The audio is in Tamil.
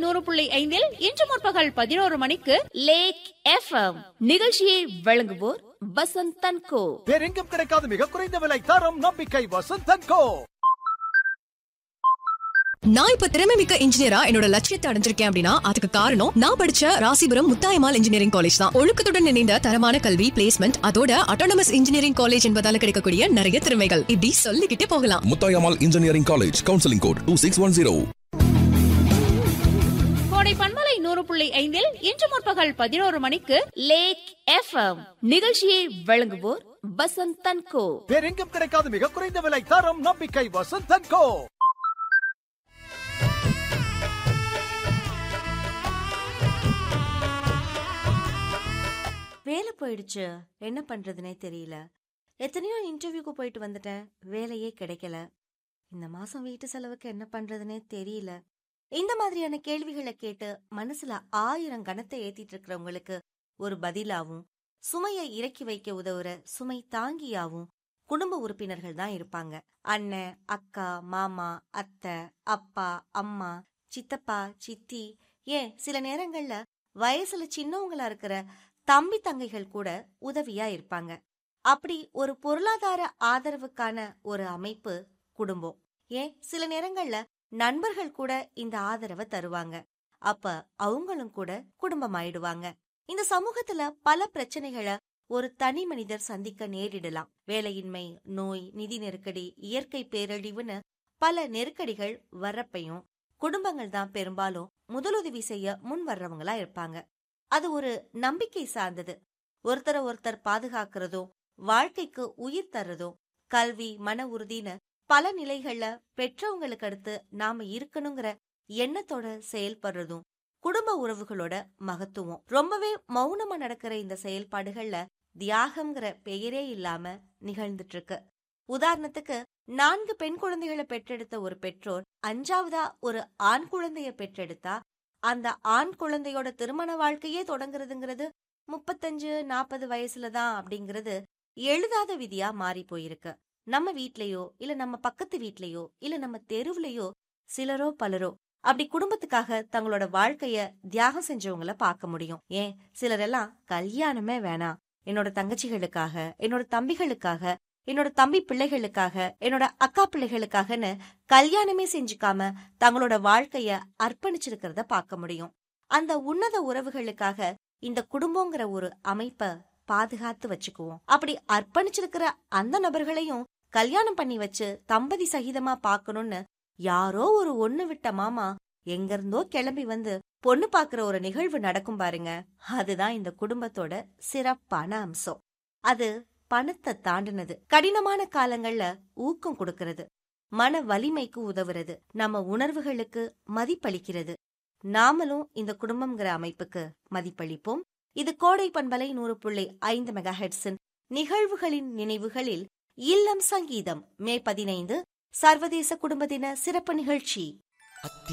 நூறு புள்ளி ஐந்தில் இன்று முற்பகல் பதினோரு மணிக்கு லேக் எஃப்எம் நிகழ்ச்சியை வழங்குவோர் வசந்த் தன்கோ வேறெங்கும் கிடைக்காத மிக குறைந்த விலை தரம் நம்பிக்கை வசந்தன் கோ நான் இப்ப திறமை மிக்க இன்ஜினியரா என்னோட லட்சியத்தை அடைஞ்சிருக்கேன் அப்படின்னா அதுக்கு காரணம் நான் படிச்ச ராசிபுரம் முத்தாயமால் இன்ஜினியரிங் காலேஜ் தான் ஒழுக்கத்துடன் இணைந்த தரமான கல்வி பிளேஸ்மெண்ட் அதோட அட்டானமஸ் இன்ஜினியரிங் காலேஜ் என்பதால கிடைக்கக்கூடிய நிறைய திறமைகள் இப்படி சொல்லிக்கிட்டே போகலாம் Muthayammal engineering college counselling code two six one zero Kodai பண்பலை நூறு புள்ளி ஐந்தில் இன்று முற்பகல் பதினோரு மணிக்கு லேக் எஃப்எம் நிகழ்ச்சியை வழங்குவோர் வசந்த் தன்கோ வேறெங்கும் கிடைக்காத மிக குறைந்த விலை தரம் நம்பிக்கை வசந்தன் கோ வேலை போயிடுச்சு என்ன பண்றதுனே தெரியல எத்தனையோ இன்டர்வியூக்கு போயிட்டு வந்துட்டேன் வேலையே கிடைக்கல இந்த மாசம் வீட்டு செலவுக்கு என்ன பண்றதுனே தெரியல இந்த மாதிரியான கேள்விகளை கேட்டு மனசுல ஆயிரம் கணத்தை ஏத்திட்டு இருக்கிறவங்களுக்கு ஒரு பதிலாவும் சுமையை இறக்கி வைக்க உதவுற சுமை தாங்கியாவும் குடும்ப உறுப்பினர்கள் தான் இருப்பாங்க அண்ணன் அக்கா மாமா அத்தை அப்பா அம்மா சித்தப்பா சித்தி ஏன் சில நேரங்கள்ல வயசுல சின்னவங்களா இருக்கிற தம்பி தங்கைகள் கூட உதவியா இருப்பாங்க அப்படி ஒரு பொருளாதார ஆதரவுக்கான ஒரு அமைப்பு குடும்பம் ஏன் சில நேரங்கள்ல நண்பர்கள் கூட இந்த ஆதரவை தருவாங்க அப்ப அவங்களும் கூட குடும்பம் ஆயிடுவாங்க இந்த சமூகத்துல பல பிரச்சனைகளை ஒரு தனி மனிதர் சந்திக்க நேரிடலாம் வேலையின்மை நோய் நிதி நெருக்கடி இயற்கை பேரழிவுன்னு பல நெருக்கடிகள் வர்றப்பையும் குடும்பங்கள் தான் பெரும்பாலும் முதலுதவி செய்ய முன் வர்றவங்களா இருப்பாங்க அது ஒரு நம்பிக்கை சார்ந்தது ஒருத்தரை ஒருத்தர் பாதுகாக்கிறதும் வாழ்க்கைக்கு உயிர் தர்றதும் கல்வி மன உறுதின்னு பல நிலைகள்ல பெற்றவங்களுக்கு அடுத்து நாம இருக்கணுங்கிற எண்ணத்தோட செயல்படுறதும் குடும்ப உறவுகளோட மகத்துவம் ரொம்பவே மௌனமா நடக்கிற இந்த செயல்பாடுகள்ல தியாகம்ங்கிற பெயரே இல்லாம நிகழ்ந்துட்டு இருக்கு உதாரணத்துக்கு நான்கு பெண் குழந்தைகளை பெற்றெடுத்த ஒரு பெற்றோர் அஞ்சாவதா ஒரு ஆண் குழந்தைய பெற்றெடுத்தா அந்த ஆண் குழந்தையோட திருமண வாழ்க்கையே தொடங்குறதுங்கிறது முப்பத்தஞ்சு நாற்பது வயசுல தான் அப்படிங்கிறது எழுதாத விதியா மாறி போயிருக்கு நம்ம வீட்லயோ இல்ல நம்ம பக்கத்து வீட்லயோ இல்ல நம்ம தெருவுலயோ சிலரோ பலரோ அப்படி குடும்பத்துக்காக தங்களோட வாழ்க்கைய தியாகம் செஞ்சவங்கள பார்க்க முடியும் ஏன் சிலரெல்லாம் கல்யாணமே வேணாம் என்னோட தங்கச்சிகளுக்காக என்னோட தம்பிகளுக்காக என்னோட தம்பி பிள்ளைகளுக்காக என்னோட அக்கா பிள்ளைகளுக்காகன்னு கல்யாணமே செஞ்சுக்காம தங்களோட வாழ்க்கைய அர்ப்பணிச்சிருக்கிறத பார்க்க முடியும் அந்த உன்னத உறவுகளுக்காக இந்த குடும்பங்கிற ஒரு அமைப்ப பாதுகாத்து வச்சுக்குவோம் அப்படி அர்ப்பணிச்சிருக்கிற அந்த நபர்களையும் கல்யாணம் பண்ணி வச்சு தம்பதி சகிதமா பார்க்கணும்னு யாரோ ஒரு ஒண்ணு விட்ட மாமா எங்கிருந்தோ கிளம்பி வந்து பொண்ணு பாக்குற ஒரு நிகழ்வு நடக்கும் பாருங்க அதுதான் இந்த குடும்பத்தோட சிறப்பான அம்சம் அது பணத்தை தாண்டினது கடினமான காலங்கள்ல ஊக்கம் கொடுக்கறது மன வலிமைக்கு உதவுறது நம்ம உணர்வுகளுக்கு மதிப்பளிக்கிறது நாமளும் இந்த குடும்பம்ங்கிற அமைப்புக்கு மதிப்பளிப்போம் இது கோடை பண்பலை நூறு புள்ளி ஐந்து மெகா ஹெட்ஸின் நிகழ்வுகளின் நினைவுகளில் இல்லம் சங்கீதம் மே பதினைந்து சர்வதேச குடும்ப தின சிறப்பு நிகழ்ச்சி அத்தி